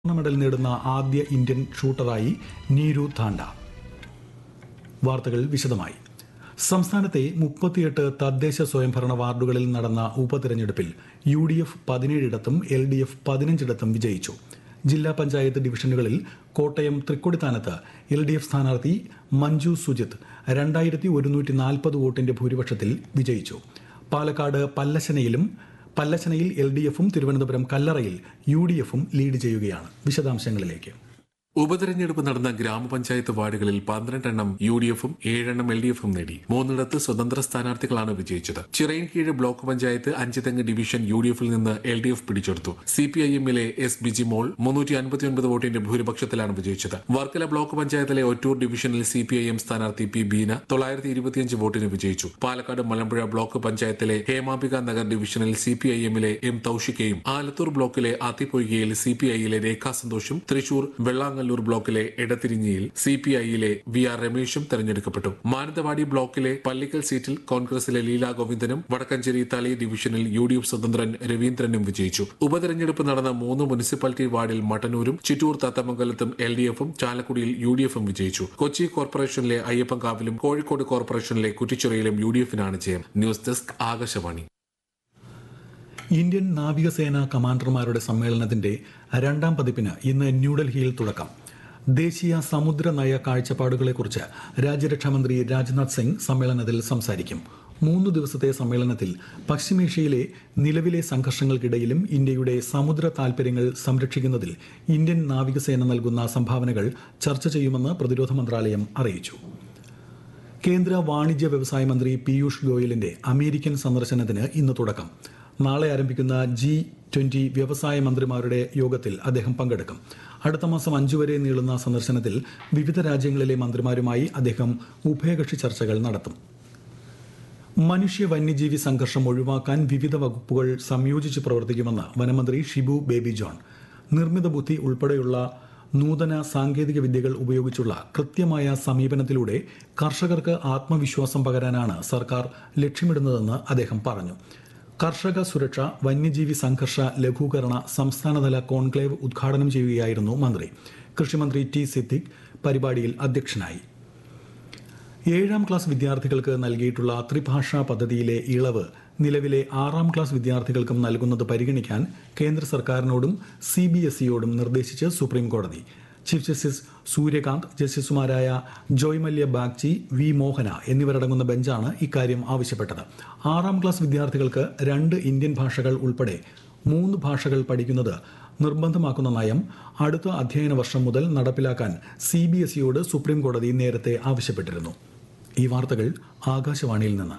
സ്വർണ്ണ മെഡൽ നേടുന്ന ആദ്യ ഇന്ത്യൻ ഷൂട്ടറായി നീരു താണ്ട വാർത്തകൾ വിശദമായി സംസ്ഥാനത്തെ മുപ്പത്തിയെട്ട് തദ്ദേശ സ്വയംഭരണ വാർഡുകളിൽ നടന്ന ഉപതെരഞ്ഞെടുപ്പിൽ യു ഡി എഫ് പതിനേഴിടത്തും എൽ ഡി എഫ് പതിനഞ്ചിടത്തും വിജയിച്ചു ജില്ലാ പഞ്ചായത്ത് ഡിവിഷനുകളിൽ കോട്ടയം തൃക്കൊടിത്താനത്ത് എൽ ഡി എഫ് സ്ഥാനാർത്ഥി മഞ്ജു സുജിത്ത് രണ്ടായിരത്തി ഒരുന്നൂറ്റി നാൽപ്പത് വോട്ടിന്റെ ഭൂരിപക്ഷത്തിൽ വിജയിച്ചു പാലക്കാട് പല്ലശനയിലും പല്ലശനയിൽ എൽ ഡി എഫും തിരുവനന്തപുരം കല്ലറയിൽ യു ഡി എഫും ലീഡ് ചെയ്യുകയാണ് വിശദാംശങ്ങളിലേക്ക് ഉപതെരഞ്ഞെടുപ്പ് നടന്ന ഗ്രാമപഞ്ചായത്ത് വാർഡുകളിൽ പന്ത്രണ്ടെണ്ണം യു ഡി എഫും ഏഴെണ്ണം എൽ ഡി എഫും നേടി മൂന്നിടത്ത് സ്വതന്ത്ര സ്ഥാനാർത്ഥികളാണ് വിജയിച്ചത് Chirayinkeezhu block panchayat Anchuthengu division U D എഫിൽ നിന്ന് എൽ ഡി എഫ് പിടിച്ചെടുത്തു സി പി ഐ എമ്മിലെ എസ് ബിജി മോൾ മുന്നൂറ്റി അൻപത്തിയൊൻപത് വോട്ടിന്റെ ഭൂരിപക്ഷത്തിലാണ് വിജയിച്ചത് വർക്കല ബ്ലോക്ക് പഞ്ചായത്തിലെ ഒറ്റൂർ ഡിവിഷനിൽ സി പി ഐ എം സ്ഥാനാർത്ഥി പി ബീന തൊള്ളായിരത്തി ഇരുപത്തിയഞ്ച് വോട്ടിന് വിജയിച്ചു പാലക്കാട് മലമ്പുഴ ബ്ലോക്ക് പഞ്ചായത്തിലെ ഹേമാംബിക നഗർ ഡിവിഷനിൽ സി പി ഐ എമ്മിലെ എം തൌഷിക്കയും ആലത്തൂർ ബ്ലോക്കിലെ ആത്തിപ്പൊയ്കയിൽ സി പി ഐയിലെ രേഖാ സന്തോഷും തൃശൂർ വെള്ളാങ്ങല്ലൂർ ബ്ലോക്കിലെ എടത്തിരിഞ്ഞിയിൽ സി പി ഐയിലെ വി ആർ രമേശും തെരഞ്ഞെടുക്കപ്പെട്ടു മാനന്തവാടി ബ്ലോക്കിലെ പള്ളിക്കൽ സീറ്റിൽ കോൺഗ്രസിലെ ലീല ഗോവിന്ദനും വടക്കഞ്ചേരി തളി ഡിവിഷനിൽ യു ഡി എഫ് സ്വതന്ത്രൻ രവീന്ദ്രനും വിജയിച്ചു ഉപതെരഞ്ഞെടുപ്പ് നടന്ന മൂന്ന് മുനിസിപ്പാലിറ്റി വാർഡിൽ മട്ടന്നൂരും ചിറ്റൂർ തത്തമംഗലത്തും എൽ ഡി എഫും ചാലക്കുടിയിൽ യു ഡി എഫും വിജയിച്ചു കൊച്ചി കോർപ്പറേഷനിലെ അയ്യപ്പൻകാവിലും കോഴിക്കോട് കോർപ്പറേഷനിലെ കുറ്റിച്ചിറയിലും യു ഡി എഫിനാണ് ജയം ന്യൂസ് ഡെസ്ക് ആകാശവാണി ഇന്ത്യൻ നാവികസേന കമാൻഡർമാരുടെ സമ്മേളനത്തിന്റെ രണ്ടാം പതിപ്പിന് ഇന്ന് ന്യൂഡൽഹിയിൽ തുടക്കം ദേശീയ സമുദ്ര നയ കാഴ്ചപ്പാടുകളെക്കുറിച്ച് രാജ്യരക്ഷാമന്ത്രി രാജ്നാഥ് സിംഗ് സമ്മേളനത്തിൽ സംസാരിക്കും മൂന്ന് ദിവസത്തെ സമ്മേളനത്തിൽ പശ്ചിമേഷ്യയിലെ നിലവിലെ സംഘർഷങ്ങൾക്കിടയിലും ഇന്ത്യയുടെ സമുദ്ര താൽപര്യങ്ങൾ സംരക്ഷിക്കുന്നതിൽ ഇന്ത്യൻ നാവികസേന നൽകുന്ന സംഭാവനകൾ ചർച്ച ചെയ്യുമെന്ന് പ്രതിരോധ മന്ത്രാലയം അറിയിച്ചു കേന്ദ്ര വാണിജ്യ വ്യവസായ മന്ത്രി പീയൂഷ് ഗോയലിന്റെ അമേരിക്കൻ സന്ദർശനത്തിന് ഇന്ന് തുടക്കം നാളെ ആരംഭിക്കുന്ന ജി ട്വന്റി വ്യവസായ മന്ത്രിമാരുടെ യോഗത്തിൽ അദ്ദേഹം പങ്കെടുക്കും അടുത്ത മാസം അഞ്ചു വരെ നീളുന്ന സന്ദർശനത്തിൽ വിവിധ രാജ്യങ്ങളിലെ മന്ത്രിമാരുമായി അദ്ദേഹം ഉഭയകക്ഷി ചർച്ചകൾ നടത്തും മനുഷ്യ വന്യജീവി സംഘർഷം ഒഴിവാക്കാൻ വിവിധ വകുപ്പുകൾ സംയോജിച്ച് പ്രവർത്തിക്കുമെന്ന് വനമന്ത്രി ഷിബു ബേബി ജോൺ നിർമ്മിത ബുദ്ധി ഉൾപ്പെടെയുള്ള നൂതന സാങ്കേതിക വിദ്യകൾ ഉപയോഗിച്ചുള്ള കൃത്യമായ സമീപനത്തിലൂടെ കർഷകർക്ക് ആത്മവിശ്വാസം പകരാനാണ് സർക്കാർ ലക്ഷ്യമിടുന്നതെന്ന് അദ്ദേഹം പറഞ്ഞു കർഷക സുരക്ഷ വന്യജീവി സംഘർഷ ലഘൂകരണ സംസ്ഥാനതല കോൺക്ലേവ് ഉദ്ഘാടനം ചെയ്യുകയായിരുന്നു മന്ത്രി കൃഷിമന്ത്രി ടി സിദ്ദിഖ് പരിപാടിയിൽ അധ്യക്ഷനായി ഏഴാം ക്ലാസ് വിദ്യാർത്ഥികൾക്ക് നൽകിയിട്ടുള്ള ത്രിഭാഷാ പദ്ധതിയിലെ ഇളവ് നിലവിലെ ആറാം ക്ലാസ് വിദ്യാർത്ഥികൾക്കും നൽകുന്നത് പരിഗണിക്കാൻ കേന്ദ്ര സർക്കാരിനോടും സി ബി എസ് ഇയോടും നിർദ്ദേശിച്ച് സുപ്രീം കോടതി ചീഫ് ജസ്റ്റിസ് സൂര്യകാന്ത് ജസ്റ്റിസുമാരായ ജോയ് മല്യ ബാഗ്ചി വി മോഹന എന്നിവരടങ്ങുന്ന ബെഞ്ചാണ് ഇക്കാര്യം ആവശ്യപ്പെട്ടത് ആറാം ക്ലാസ് വിദ്യാർത്ഥികൾക്ക് രണ്ട് ഇന്ത്യൻ ഭാഷകൾ ഉൾപ്പെടെ മൂന്ന് ഭാഷകൾ പഠിക്കുന്നത് നിർബന്ധമാക്കുന്ന നയം അടുത്ത അധ്യയന വർഷം മുതൽ നടപ്പിലാക്കാൻ സി ബി എസ് ഇയോട് സുപ്രീം കോടതി നേരത്തെ ആവശ്യപ്പെട്ടിരുന്നു ഈ വാർത്തകൾ ആകാശവാണിയിൽ നിന്ന്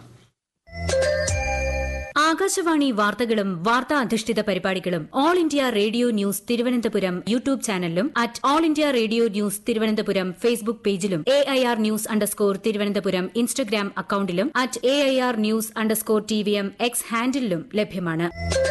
ആകാശവാണി വാർത്തകളും വാർത്താ അധിഷ്ഠിത പരിപാടികളും all India radio news Thiruvananthapuram YouTube ചാനലിലും at all India radio news Thiruvananthapuram Facebook പേജിലും A I R news underscore Thiruvananthapuram Instagram അക്കൌണ്ടിലും at A I R news underscore T V M X ഹാൻഡിലും ലഭ്യമാണ്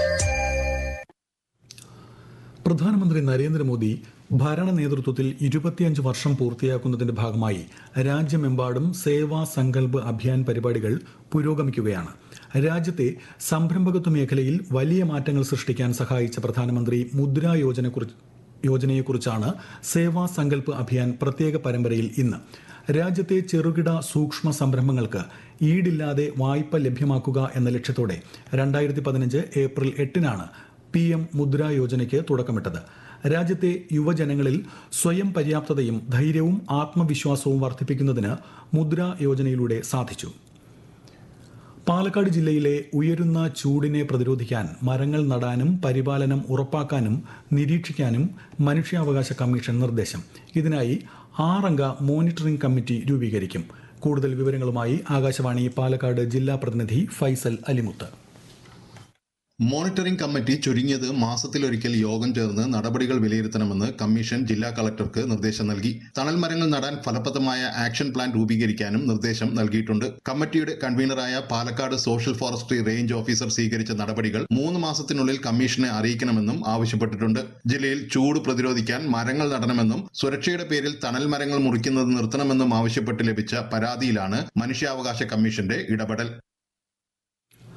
പ്രധാനമന്ത്രി നരേന്ദ്രമോദി ഭരണ നേതൃത്വത്തിൽ ഇരുപത്തിയഞ്ച് വർഷം പൂർത്തിയാക്കുന്നതിന്റെ ഭാഗമായി രാജ്യമെമ്പാടും സേവാ സങ്കൽപ് അഭിയാൻ പരിപാടികൾ പുരോഗമിക്കുകയാണ് രാജ്യത്തെ സംരംഭകത്വ മേഖലയിൽ വലിയ മാറ്റങ്ങൾ സൃഷ്ടിക്കാൻ സഹായിച്ച പ്രധാനമന്ത്രി മുദ്രാ യോജനക്കുറിച്ച് യോജനയെക്കുറിച്ചാണ് സേവാ സങ്കൽപ് അഭിയാൻ പ്രത്യേക പരമ്പരയിൽ ഇന്ന് രാജ്യത്തെ ചെറുകിട സൂക്ഷ്മ സംരംഭങ്ങൾക്ക് ഈടില്ലാതെ വായ്പ ലഭ്യമാക്കുക എന്ന ലക്ഷ്യത്തോടെ രണ്ടായിരത്തി പതിനഞ്ച് ഏപ്രിൽ എട്ടിനാണ് പി എം മുദ്രാ യോജനയ്ക്ക് തുടക്കമിട്ടത് രാജ്യത്തെ യുവജനങ്ങളിൽ സ്വയം പര്യാപ്തതയും ധൈര്യവും ആത്മവിശ്വാസവും വർദ്ധിപ്പിക്കുന്നതിന് മുദ്രാ യോജനയിലൂടെ സാധിച്ചു പാലക്കാട് ജില്ലയിലെ ഉയരുന്ന ചൂടിനെ പ്രതിരോധിക്കാൻ മരങ്ങൾ നടാനും പരിപാലനം ഉറപ്പാക്കാനും നിരീക്ഷിക്കാനും മനുഷ്യാവകാശ കമ്മീഷൻ നിർദ്ദേശം ഇതിനായി ആറംഗ മോണിറ്ററിംഗ് കമ്മിറ്റി രൂപീകരിക്കും കൂടുതൽ വിവരങ്ങളുമായി ആകാശവാണി പാലക്കാട് ജില്ലാ പ്രതിനിധി ഫൈസൽ അലിമുത്ത് മോണിറ്ററിംഗ് കമ്മിറ്റി ചുരുങ്ങിയത് മാസത്തിലൊരിക്കൽ യോഗം ചേർന്ന് നടപടികൾ വിലയിരുത്തണമെന്ന് കമ്മീഷൻ ജില്ലാ കളക്ടർക്ക് നിർദ്ദേശം നൽകി തണൽ മരങ്ങൾ നടാൻ ഫലപ്രദമായ ആക്ഷൻ പ്ലാൻ രൂപീകരിക്കാനും നിർദ്ദേശം നൽകിയിട്ടുണ്ട് കമ്മിറ്റിയുടെ കൺവീനറായ Palakkad social forestry range officer സ്വീകരിച്ച നടപടികൾ മൂന്ന് മാസത്തിനുള്ളിൽ കമ്മീഷനെ അറിയിക്കണമെന്നും ആവശ്യപ്പെട്ടിട്ടുണ്ട് ജില്ലയിൽ ചൂട് പ്രതിരോധിക്കാൻ മരങ്ങൾ നടണമെന്നും സുരക്ഷയുടെ പേരിൽ തണൽ മരങ്ങൾ മുറിക്കുന്നത് നിർത്തണമെന്നും ആവശ്യപ്പെട്ട് ലഭിച്ച പരാതിയിലാണ് മനുഷ്യാവകാശ കമ്മീഷന്റെ ഇടപെടൽ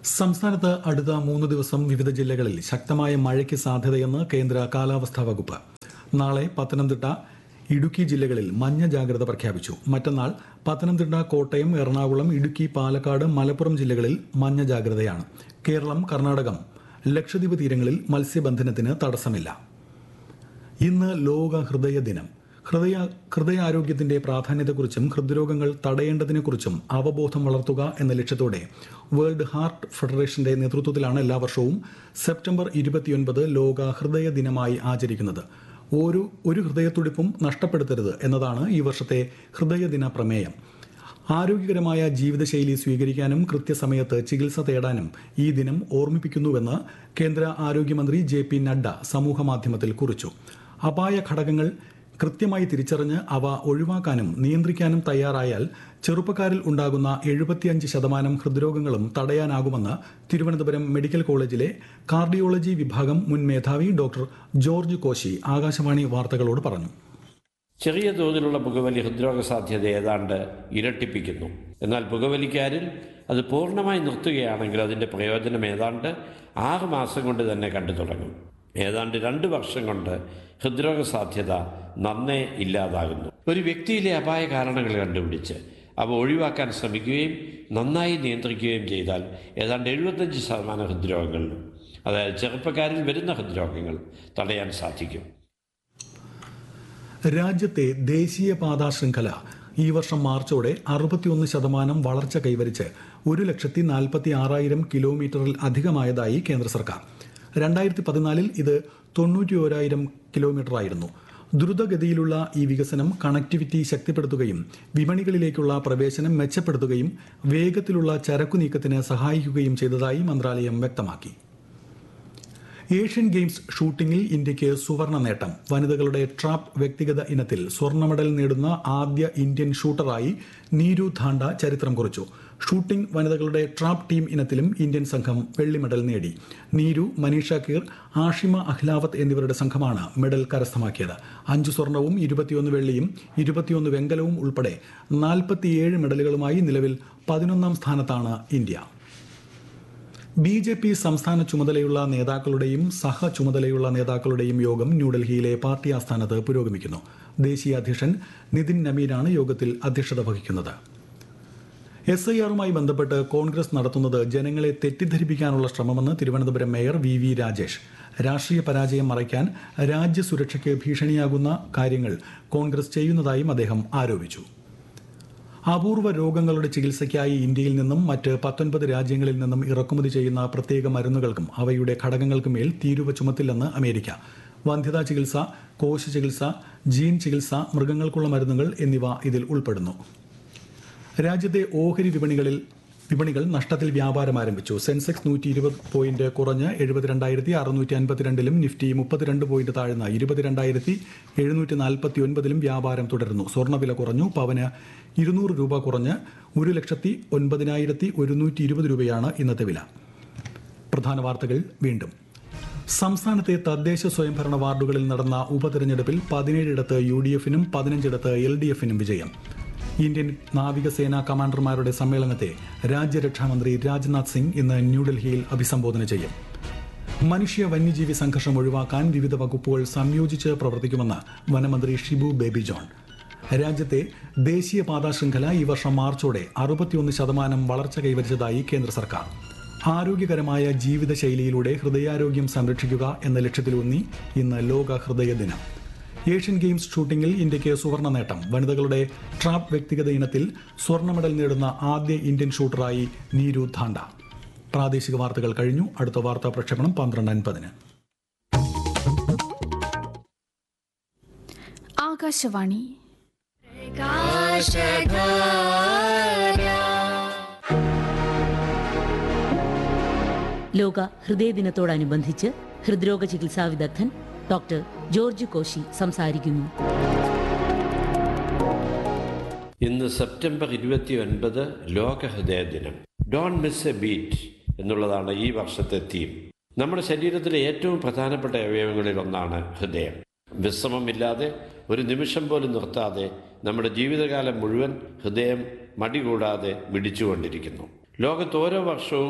സംസ്ഥാനത്ത് അടുത്ത മൂന്ന് ദിവസം വിവിധ ജില്ലകളിൽ ശക്തമായ മഴയ്ക്ക് സാധ്യതയെന്ന് കേന്ദ്ര കാലാവസ്ഥാ വകുപ്പ് നാളെ പത്തനംതിട്ട ഇടുക്കി ജില്ലകളിൽ മഞ്ഞ ജാഗ്രത പ്രഖ്യാപിച്ചു മറ്റന്നാൾ പത്തനംതിട്ട കോട്ടയം എറണാകുളം ഇടുക്കി പാലക്കാട് മലപ്പുറം ജില്ലകളിൽ മഞ്ഞ ജാഗ്രതയാണ് കേരളം കർണാടകം ലക്ഷദ്വീപ് തീരങ്ങളിൽ മത്സ്യബന്ധനത്തിന് തടസ്സമില്ല ഇന്ന് ലോക ഹൃദയ ദിനം ഹൃദയ ഹൃദയാരോഗ്യത്തിന്റെ പ്രാധാന്യത്തെക്കുറിച്ചും ഹൃദ്രോഗങ്ങൾ തടയേണ്ടതിനെക്കുറിച്ചും അവബോധം വളർത്തുക എന്ന ലക്ഷ്യത്തോടെ വേൾഡ് ഹാർട്ട് ഫെഡറേഷന്റെ നേതൃത്വത്തിലാണ് എല്ലാ വർഷവും സെപ്റ്റംബർ ഇരുപത്തിയൊൻപത് ലോക ഹൃദയ ദിനമായി ആചരിക്കുന്നത് ഒരു ഒരു ഹൃദയത്തുടിപ്പും നഷ്ടപ്പെടുത്തരുത് എന്നതാണ് ഈ വർഷത്തെ ഹൃദയദിന പ്രമേയം ആരോഗ്യകരമായ ജീവിതശൈലി സ്വീകരിക്കാനും കൃത്യസമയത്ത് ചികിത്സ തേടാനും ഈ ദിനം ഓർമ്മിപ്പിക്കുന്നുവെന്ന് കേന്ദ്ര ആരോഗ്യമന്ത്രി ജെ പി നഡ്ഡ സമൂഹമാധ്യമത്തിൽ കുറിച്ചു അപായ ഘടകങ്ങൾ കൃത്യമായി തിരിച്ചറിഞ്ഞ് അവ ഒഴിവാക്കാനും നിയന്ത്രിക്കാനും തയ്യാറായാൽ ചെറുപ്പക്കാരിൽ ഉണ്ടാകുന്ന എഴുപത്തിയഞ്ച് ശതമാനം ഹൃദ്രോഗങ്ങളും തടയാനാകുമെന്ന് തിരുവനന്തപുരം മെഡിക്കൽ കോളേജിലെ കാർഡിയോളജി വിഭാഗം മുൻ മേധാവി ഡോക്ടർ ജോർജ് കോശി ആകാശവാണി വാർത്തകളോട് പറഞ്ഞു ചെറിയ തോതിലുള്ള പുകവലി ഹൃദ്രോഗ സാധ്യത ഏതാണ്ട് ഇരട്ടിപ്പിക്കുന്നു എന്നാൽ പുകവലിക്കാരിൽ അത് പൂർണ്ണമായി നിർത്തുകയാണെങ്കിൽ അതിൻ്റെ പ്രയോജനം ഏതാണ്ട് ആറ് മാസം കൊണ്ട് തന്നെ കണ്ടു തുടങ്ങും ഏതാണ്ട് രണ്ട് വർഷം കൊണ്ട് ഹൃദ്രോഗ സാധ്യത നന്നേ ഇല്ലാതാകുന്നു ഒരു വ്യക്തിയിലെ അപായ കാരണങ്ങൾ കണ്ടുപിടിച്ച് അവ ഒഴിവാക്കാൻ ശ്രമിക്കുകയും നന്നായി നിയന്ത്രിക്കുകയും ചെയ്താൽ ഏതാണ്ട് എഴുപത്തഞ്ച് ശതമാനം ഹൃദ്രോഗങ്ങളിലും അതായത് ചെറുപ്പക്കാരിൽ വരുന്ന ഹൃദ്രോഗങ്ങൾ തടയാൻ സാധിക്കും രാജ്യത്തെ ദേശീയപാതാ ശൃംഖല ഈ വർഷം മാർച്ചോടെ അറുപത്തിയൊന്ന് ശതമാനം വളർച്ച കൈവരിച്ച് ഒരു ലക്ഷത്തി നാൽപ്പത്തി ആറായിരം കിലോമീറ്ററിൽ അധികമായതായി കേന്ദ്ര സർക്കാർ രണ്ടായിരത്തി പതിനാലിൽ ഇത് തൊണ്ണൂറ്റി ഓരായിരം കിലോമീറ്ററായിരുന്നു ദ്രുതഗതിയിലുള്ള ഈ വികസനം കണക്ടിവിറ്റി ശക്തിപ്പെടുത്തുകയും വിപണികളിലേക്കുള്ള പ്രവേശനം മെച്ചപ്പെടുത്തുകയും വേഗത്തിലുള്ള ചരക്കു നീക്കത്തിന് സഹായിക്കുകയും ചെയ്തതായി മന്ത്രാലയം വ്യക്തമാക്കി ഏഷ്യൻ ഗെയിംസ് ഷൂട്ടിംഗിൽ ഇന്ത്യയ്ക്ക് സുവർണ നേട്ടം വനിതകളുടെ ട്രാപ്പ് വ്യക്തിഗത ഇനത്തിൽ സ്വർണ്ണ മെഡൽ നേടുന്ന ആദ്യ ഇന്ത്യൻ ഷൂട്ടറായി നീരു ധാണ്ട ചരിത്രം കുറിച്ചു ഷൂട്ടിംഗ് വനിതകളുടെ ട്രാപ്പ് ടീം ഇനത്തിലും ഇന്ത്യൻ സംഘം വെള്ളി മെഡൽ നേടി നീരു മനീഷ കീർ ആഷിമ അഹ്ലാവത്ത് എന്നിവരുടെ സംഘമാണ് മെഡൽ കരസ്ഥമാക്കിയത് അഞ്ച് സ്വർണവും ഇരുപത്തിയൊന്ന് വെള്ളിയും ഇരുപത്തിയൊന്ന് വെങ്കലവും ഉൾപ്പെടെ നാൽപ്പത്തിയേഴ് മെഡലുകളുമായി നിലവിൽ പതിനൊന്നാം സ്ഥാനത്താണ് ഇന്ത്യ ബി ജെ പി സംസ്ഥാന ചുമതലയുള്ള നേതാക്കളുടെയും സഹ ചുമതലയുള്ള നേതാക്കളുടെയും യോഗം ന്യൂഡൽഹിയിലെ പാർട്ടി ആസ്ഥാനത്ത് പുരോഗമിക്കുന്നു ദേശീയ അധ്യക്ഷൻ നിതിൻ നമീനാണ് യോഗത്തിൽ അധ്യക്ഷത വഹിക്കുന്നത് എസ് ഐ ആറുമായി ബന്ധപ്പെട്ട് കോൺഗ്രസ് നടത്തുന്നത് ജനങ്ങളെ തെറ്റിദ്ധരിപ്പിക്കാനുള്ള ശ്രമമെന്ന് Thiruvananthapuram mayor V V Rajesh രാഷ്ട്രീയ പരാജയം മറയ്ക്കാൻ രാജ്യസുരക്ഷയ്ക്ക് ഭീഷണിയാകുന്ന കാര്യങ്ങൾ കോൺഗ്രസ് ചെയ്യുന്നതായും അദ്ദേഹം ആരോപിച്ചു അപൂർവ രോഗങ്ങളുടെ ചികിത്സയ്ക്കായി ഇന്ത്യയിൽ നിന്നും മറ്റ് പത്തൊൻപത് രാജ്യങ്ങളിൽ നിന്നും ഇറക്കുമതി ചെയ്യുന്ന പ്രത്യേക മരുന്നുകൾക്കും അവയുടെ ഘടകങ്ങൾക്കും മേൽ തീരുവ ചുമത്തില്ലെന്ന് അമേരിക്ക വന്ധ്യതാ ചികിത്സ കോശ ചികിത്സ ജീൻ ചികിത്സ മൃഗങ്ങൾക്കുള്ള മരുന്നുകൾ എന്നിവ ഇതിൽ ഉൾപ്പെടുന്നു രാജ്യത്തെ ഓഹരി വിപണികളിൽ വിപണികൾ നഷ്ടത്തിൽ വ്യാപാരം ആരംഭിച്ചു സെൻസെക്സ് നൂറ്റി ഇരുപത് പോയിന്റ് കുറഞ്ഞ് എഴുപത്തിരണ്ടായിരത്തി അറുന്നൂറ്റി അൻപത്തിരണ്ടിലും നിഫ്റ്റി മുപ്പത്തിരണ്ട് പോയിന്റ് താഴ്ന്ന ഇരുപത്തിരണ്ടായിരത്തി എഴുന്നൂറ്റി നാൽപ്പത്തി ഒൻപതിലും വ്യാപാരം തുടരുന്നു സ്വർണ്ണവില കുറഞ്ഞു പവന് ഇരുന്നൂറ് രൂപ കുറഞ്ഞ് ഒരു ലക്ഷത്തി ഒൻപതിനായിരത്തി ഒരുന്നൂറ്റി ഇരുപത് രൂപയാണ് ഇന്നത്തെ വില പ്രധാന വാർത്തകൾ വീണ്ടും സംസ്ഥാനത്തെ തദ്ദേശ സ്വയംഭരണ വാർഡുകളിൽ നടന്ന ഉപതെരഞ്ഞെടുപ്പിൽ പതിനേഴിടത്ത് യു ഡി എഫിനും പതിനഞ്ചിടത്ത് എൽ ഡി എഫിനും വിജയം ഇന്ത്യൻ നാവികസേനാ കമാൻഡർമാരുടെ സമ്മേളനത്തെ രാജ്യരക്ഷാമന്ത്രി രാജ്നാഥ് സിംഗ് ഇന്ന് ന്യൂഡൽഹിയിൽ അഭിസംബോധന ചെയ്യും മനുഷ്യ വന്യജീവി സംഘർഷം ഒഴിവാക്കാൻ വിവിധ വകുപ്പുകൾ സംയോജിച്ച് പ്രവർത്തിക്കുമെന്ന് വനമന്ത്രി ഷിബു ബേബി ജോൺ രാജ്യത്തെ ദേശീയപാതാ ശൃംഖല ഈ വർഷം മാർച്ചോടെ അറുപത്തിയൊന്ന് ശതമാനം വളർച്ച കൈവരിച്ചതായി കേന്ദ്ര സർക്കാർ ആരോഗ്യകരമായ ജീവിതശൈലിയിലൂടെ ഹൃദയാരോഗ്യം സംരക്ഷിക്കുക എന്ന ലക്ഷ്യത്തിലൂന്നി ഇന്ന് ലോക ഹൃദയ ദിനം ഏഷ്യൻ ഗെയിംസ് ഷൂട്ടിംഗിൽ ഇന്ത്യയ്ക്ക് സുവർണ നേട്ടം വനിതകളുടെ ട്രാപ്പ് വ്യക്തിഗത ഇനത്തിൽ സ്വർണ്ണ മെഡൽ നേടുന്ന ആദ്യ ഇന്ത്യൻ ഷൂട്ടറായി നീരു ധാണ്ട പ്രാദേശിക വാർത്തകൾ കഴിഞ്ഞു അടുത്ത വാർത്താ പ്രക്ഷേപണം പന്ത്രണ്ട് അൻപതിന് ആകാശവാണി ലോക ഹൃദയ ദിനത്തോടനുബന്ധിച്ച് ഹൃദ്രോഗ ചികിത്സാ വിദഗ്ധൻ ഡോക്ടർ ജോർജ് കോശി സംസാരിക്കുന്നു ഇന്ന് സെപ്റ്റംബർ ഇരുപത്തി ഒൻപത് ലോക ഹൃദയ ദിനം ഡോൺ മിസ് എ ബീറ്റ് എന്നുള്ളതാണ് ഈ വർഷത്തെ തീം നമ്മുടെ ശരീരത്തിലെ ഏറ്റവും പ്രധാനപ്പെട്ട അവയവങ്ങളിൽ ഒന്നാണ് ഹൃദയം വിശ്രമമില്ലാതെ ഒരു നിമിഷം പോലും നിർത്താതെ നമ്മുടെ ജീവിതകാലം മുഴുവൻ ഹൃദയം മടികൂടാതെ മിടിച്ചുകൊണ്ടിരിക്കുന്നു ലോകത്ത് ഓരോ വർഷവും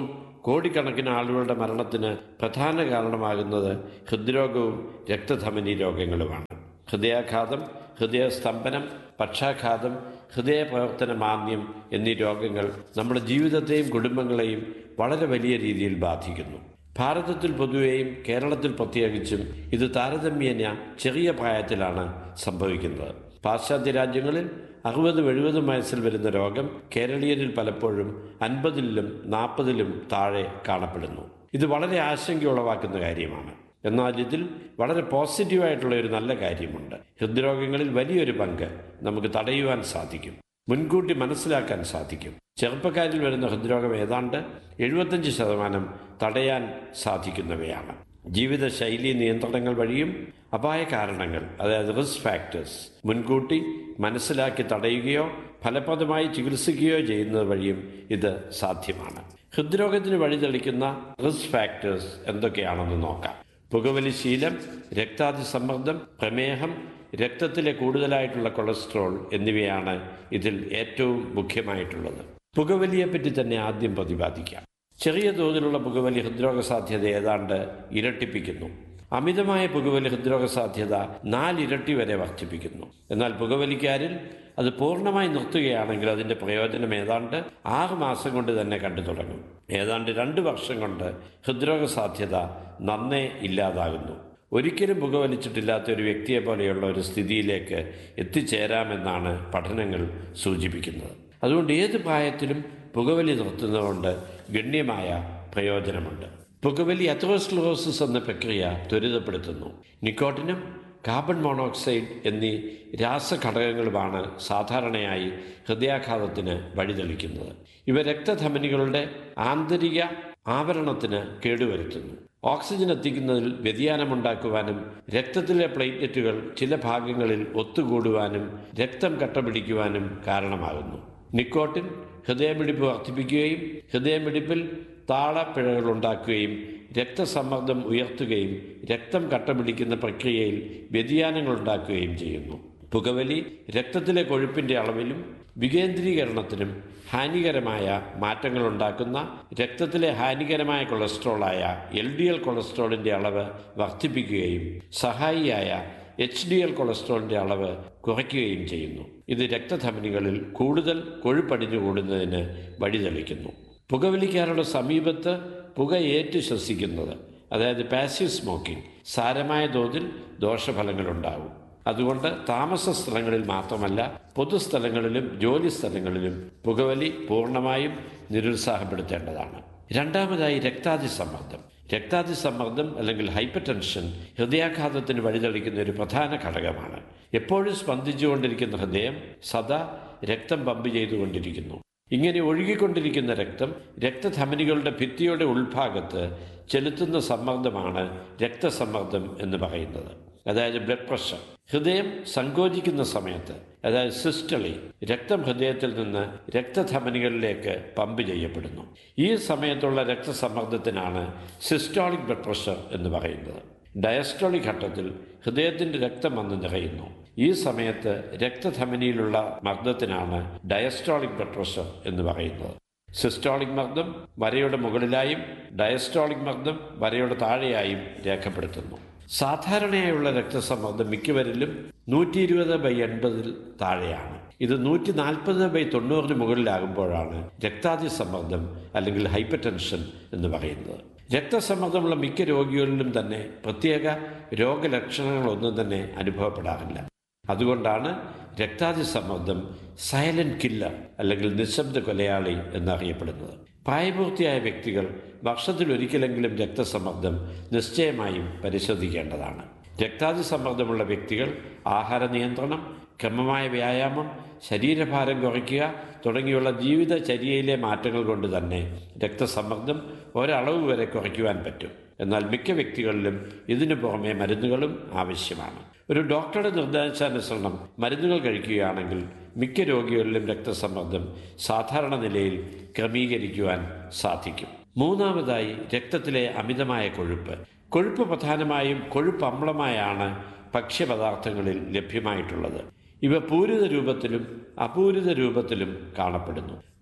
കോടിക്കണക്കിന് ആളുകളുടെ മരണത്തിന് പ്രധാന കാരണമാകുന്നത് ഹൃദ്രോഗവും രക്തധമനി രോഗങ്ങളുമാണ് ഹൃദയാഘാതം ഹൃദയസ്തംഭനം പക്ഷാഘാതം ഹൃദയ പ്രവർത്തന മാന്ദ്യം എന്നീ രോഗങ്ങൾ നമ്മുടെ ജീവിതത്തെയും കുടുംബങ്ങളെയും വളരെ വലിയ രീതിയിൽ ബാധിക്കുന്നു ഭാരതത്തിൽ പൊതുവെയും കേരളത്തിൽ പ്രത്യേകിച്ചും ഇത് താരതമ്യേന ചെറിയ പ്രായത്തിലാണ് സംഭവിക്കുന്നത് പാശ്ചാത്യ രാജ്യങ്ങളിൽ അറുപതും എഴുപതും വയസ്സിൽ വരുന്ന രോഗം കേരളീയരിൽ പലപ്പോഴും അൻപതിലും നാൽപ്പതിലും താഴെ കാണപ്പെടുന്നു ഇത് വളരെ ആശങ്ക ഉളവാക്കുന്ന കാര്യമാണ് എന്നാൽ ഇതിൽ വളരെ പോസിറ്റീവായിട്ടുള്ള ഒരു നല്ല കാര്യമുണ്ട് ഹൃദ്രോഗങ്ങളിൽ വലിയൊരു പങ്ക് നമുക്ക് തടയുവാൻ സാധിക്കും മുൻകൂട്ടി മനസ്സിലാക്കാൻ സാധിക്കും ചെറുപ്പക്കാരിൽ വരുന്ന ഹൃദ്രോഗം ഏതാണ്ട് എഴുപത്തഞ്ച് ശതമാനം തടയാൻ സാധിക്കുന്നവയാണ് ജീവിതശൈലി നിയന്ത്രണങ്ങൾ വഴിയും അപായ കാരണങ്ങൾ അതായത് റിസ്ക് ഫാക്ടേഴ്സ് മുൻകൂട്ടി മനസ്സിലാക്കി തടയുകയോ ഫലപ്രദമായി ചികിത്സിക്കുകയോ ചെയ്യുന്നത് വഴിയും ഇത് സാധ്യമാണ് ഹൃദ്രോഗത്തിന് വഴിതെളിക്കുന്ന റിസ്ക് ഫാക്ടേഴ്സ് എന്തൊക്കെയാണെന്ന് നോക്കാം പുകവലി ശീലം രക്താതിസമ്മർദ്ദം പ്രമേഹം രക്തത്തിലെ കൂടുതലായിട്ടുള്ള കൊളസ്ട്രോൾ എന്നിവയാണ് ഇതിൽ ഏറ്റവും മുഖ്യമായിട്ടുള്ളത് പുകവലിയെപ്പറ്റി തന്നെ ആദ്യം പ്രതിപാദിക്കാം ചെറിയ തോതിലുള്ള പുകവലി ഹൃദ്രോഗ സാധ്യത ഏതാണ്ട് ഇരട്ടിപ്പിക്കുന്നു അമിതമായ പുകവലി ഹൃദ്രോഗ സാധ്യത നാലിരട്ടി വരെ വർദ്ധിപ്പിക്കുന്നു എന്നാൽ പുകവലിക്കാരിൽ അത് പൂർണ്ണമായി നിർത്തുകയാണെങ്കിൽ അതിന്റെ പ്രയോജനം ഏതാണ്ട് ആറ് മാസം കൊണ്ട് തന്നെ കണ്ടു തുടങ്ങും ഏതാണ്ട് രണ്ട് വർഷം കൊണ്ട് ഹൃദ്രോഗ സാധ്യത നന്നേ ഇല്ലാതാകുന്നു ഒരിക്കലും പുകവലിച്ചിട്ടില്ലാത്ത ഒരു വ്യക്തിയെ പോലെയുള്ള ഒരു സ്ഥിതിയിലേക്ക് എത്തിച്ചേരാമെന്നാണ് പഠനങ്ങൾ സൂചിപ്പിക്കുന്നത് അതുകൊണ്ട് ഏത് പ്രായത്തിലും പുകവലി നിർത്തുന്നതുകൊണ്ട് ഗണ്യമായ പ്രയോജനമുണ്ട് പുകവലി അത്രോസ്ക്ലോസിസ് എന്ന പ്രക്രിയ ത്വരിതപ്പെടുത്തുന്നു നിക്കോട്ടിനും കാർബൺ മോണോക്സൈഡ് എന്നീ രാസഘടകങ്ങളുമാണ് സാധാരണയായി ഹൃദയാഘാതത്തിന് വഴിതെളിക്കുന്നത് ഇവ രക്തധമനികളുടെ ആന്തരിക ആവരണത്തിന് കേടുവരുത്തുന്നു ഓക്സിജൻ എത്തിക്കുന്നതിൽ വ്യതിയാനമുണ്ടാക്കുവാനും രക്തത്തിലെ പ്ലേറ്റ്ലെറ്റുകൾ ചില ഭാഗങ്ങളിൽ ഒത്തുകൂടുവാനും രക്തം കട്ടപിടിക്കുവാനും കാരണമാകുന്നു നിക്കോട്ടിൻ ഹൃദയമിടിപ്പ് വർദ്ധിപ്പിക്കുകയും ഹൃദയമിടിപ്പിൽ താളപ്പിഴകൾ ഉണ്ടാക്കുകയും രക്തസമ്മർദ്ദം ഉയർത്തുകയും രക്തം കട്ടപിടിക്കുന്ന പ്രക്രിയയിൽ വ്യതിയാനങ്ങൾ ഉണ്ടാക്കുകയും ചെയ്യുന്നു പുകവലി രക്തത്തിലെ കൊഴുപ്പിന്റെ അളവിലും വികേന്ദ്രീകരണത്തിനും ഹാനികരമായ മാറ്റങ്ങൾ ഉണ്ടാക്കുന്ന രക്തത്തിലെ ഹാനികരമായ കൊളസ്ട്രോളായ എൽ ഡി എൽ കൊളസ്ട്രോളിന്റെ അളവ് വർദ്ധിപ്പിക്കുകയും സഹായിയായ എച്ച് ഡി എൽ കൊളസ്ട്രോളിന്റെ അളവ് കുറയ്ക്കുകയും ചെയ്യുന്നു ഇത് രക്തധമനികളിൽ കൂടുതൽ കൊഴുപ്പടിഞ്ഞു കൂടുന്നതിന് വഴിതെളിക്കുന്നു പുകവലിക്കാരുടെ സമീപത്ത് പുക ഏറ്റു ശ്വസിക്കുന്നത് അതായത് പാസീവ് സ്മോക്കിംഗ് സാരമായ തോതിൽ ദോഷഫലങ്ങളുണ്ടാവും അതുകൊണ്ട് താമസ സ്ഥലങ്ങളിൽ മാത്രമല്ല പൊതുസ്ഥലങ്ങളിലും ജോലി സ്ഥലങ്ങളിലും പുകവലി പൂർണ്ണമായും നിരുത്സാഹപ്പെടുത്തേണ്ടതാണ് രണ്ടാമതായി രക്താതിസമ്മർദ്ദം രക്താതിസമ്മർദ്ദം അല്ലെങ്കിൽ ഹൈപ്പർ ടെൻഷൻ ഹൃദയാഘാതത്തിന് വഴിതെളിക്കുന്ന ഒരു പ്രധാന ഘടകമാണ് എപ്പോഴും സ്പന്ദിച്ചുകൊണ്ടിരിക്കുന്ന ഹൃദയം സദാ രക്തം പമ്പ് ചെയ്തുകൊണ്ടിരിക്കുന്നു ഇങ്ങനെ ഒഴുകിക്കൊണ്ടിരിക്കുന്ന രക്തം രക്തധമനികളുടെ ഭിത്തിയുടെ ഉൾഭാഗത്ത് ചെലുത്തുന്ന സമ്മർദ്ദമാണ് രക്തസമ്മർദ്ദം എന്ന് പറയുന്നത് അതായത് ബ്ലഡ് പ്രഷർ ഹൃദയം സങ്കോചിക്കുന്ന സമയത്ത് അതായത് സിസ്റ്റളി രക്തം ഹൃദയത്തിൽ നിന്ന് രക്തധമനികളിലേക്ക് പമ്പ് ചെയ്യപ്പെടുന്നു ഈ സമയത്തുള്ള രക്തസമ്മർദ്ദത്തിനാണ് സിസ്റ്റോളിക് ബ്ലഡ് പ്രഷർ എന്ന് പറയുന്നത് ഡയസ്റ്റോളിക് ഘട്ടത്തിൽ ഹൃദയത്തിന്റെ രക്തം വന്ന് നിറയുന്നു ഈ സമയത്ത് രക്തധമനിയിലുള്ള മർദ്ദത്തിനാണ് ഡയസ്റ്റോളിക് ബ്ലഡ് പ്രഷർ എന്ന് പറയുന്നത് സിസ്റ്റോളിക് മർദ്ദം വരയുടെ മുകളിലായും ഡയസ്റ്റോളിക് മർദ്ദം വരയുടെ താഴെയായും രേഖപ്പെടുത്തുന്നു സാധാരണയായുള്ള രക്തസമ്മർദ്ദം മിക്കവരിലും നൂറ്റി ഇരുപത് ബൈ എൺപതിൽ താഴെയാണ് ഇത് നൂറ്റി നാൽപ്പത് ബൈ തൊണ്ണൂറിന് മുകളിലാകുമ്പോഴാണ് രക്താതിസമ്മർദ്ദം അല്ലെങ്കിൽ ഹൈപ്പർ ടെൻഷൻ എന്ന് പറയുന്നത് രക്തസമ്മർദ്ദമുള്ള മിക്ക രോഗികളിലും തന്നെ പ്രത്യേക രോഗലക്ഷണങ്ങളൊന്നും തന്നെ അനുഭവപ്പെടാറില്ല അതുകൊണ്ടാണ് രക്താതിസമ്മർദ്ദം സൈലന്റ് കില്ലർ അല്ലെങ്കിൽ നിശബ്ദ കൊലയാളി എന്നറിയപ്പെടുന്നത് പ്രായപൂർത്തിയായ വ്യക്തികൾ വർഷത്തിൽ ഒരിക്കലെങ്കിലും രക്തസമ്മർദ്ദം നിശ്ചയമായും പരിശോധിക്കേണ്ടതാണ് രക്താതിസമ്മർദ്ദമുള്ള വ്യക്തികൾ ആഹാര നിയന്ത്രണം ക്രമമായ വ്യായാമം ശരീരഭാരം കുറയ്ക്കുക തുടങ്ങിയുള്ള ജീവിതചര്യയിലെ മാറ്റങ്ങൾ കൊണ്ട് തന്നെ രക്തസമ്മർദ്ദം ഒരളവ് വരെ കുറയ്ക്കുവാൻ പറ്റും എന്നാൽ മിക്ക വ്യക്തികളിലും ഇതിനു പുറമെ മരുന്നുകളും ആവശ്യമാണ് ഒരു ഡോക്ടറുടെ നിർദ്ദേശാനുസരണം മരുന്നുകൾ കഴിക്കുകയാണെങ്കിൽ മിക്ക രോഗികളിലും രക്തസമ്മർദ്ദം സാധാരണ നിലയിൽ ക്രമീകരിക്കുവാൻ സാധിക്കും മൂന്നാമതായി രക്തത്തിലെ അമിതമായ കൊഴുപ്പ് കൊഴുപ്പ് പ്രധാനമായും കൊഴുപ്പ് അമ്ലമായാണ് ഭക്ഷ്യപദാർത്ഥങ്ങളിൽ ലഭ്യമായിട്ടുള്ളത് ഇവ പൂരിത രൂപത്തിലും അപൂരിത രൂപത്തിലും കാണപ്പെടുന്നു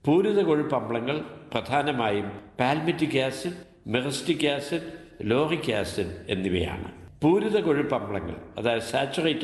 പൂരിത കൊഴുപ്പ് അമ്ലങ്ങൾ പ്രധാനമായും palmitic acid myristic acid lauric acid എന്നിവയാണ് പൂരിത കൊഴുപ്പ് അമ്ലങ്ങൾ അതായത് സാച്ചുറേറ്റഡ്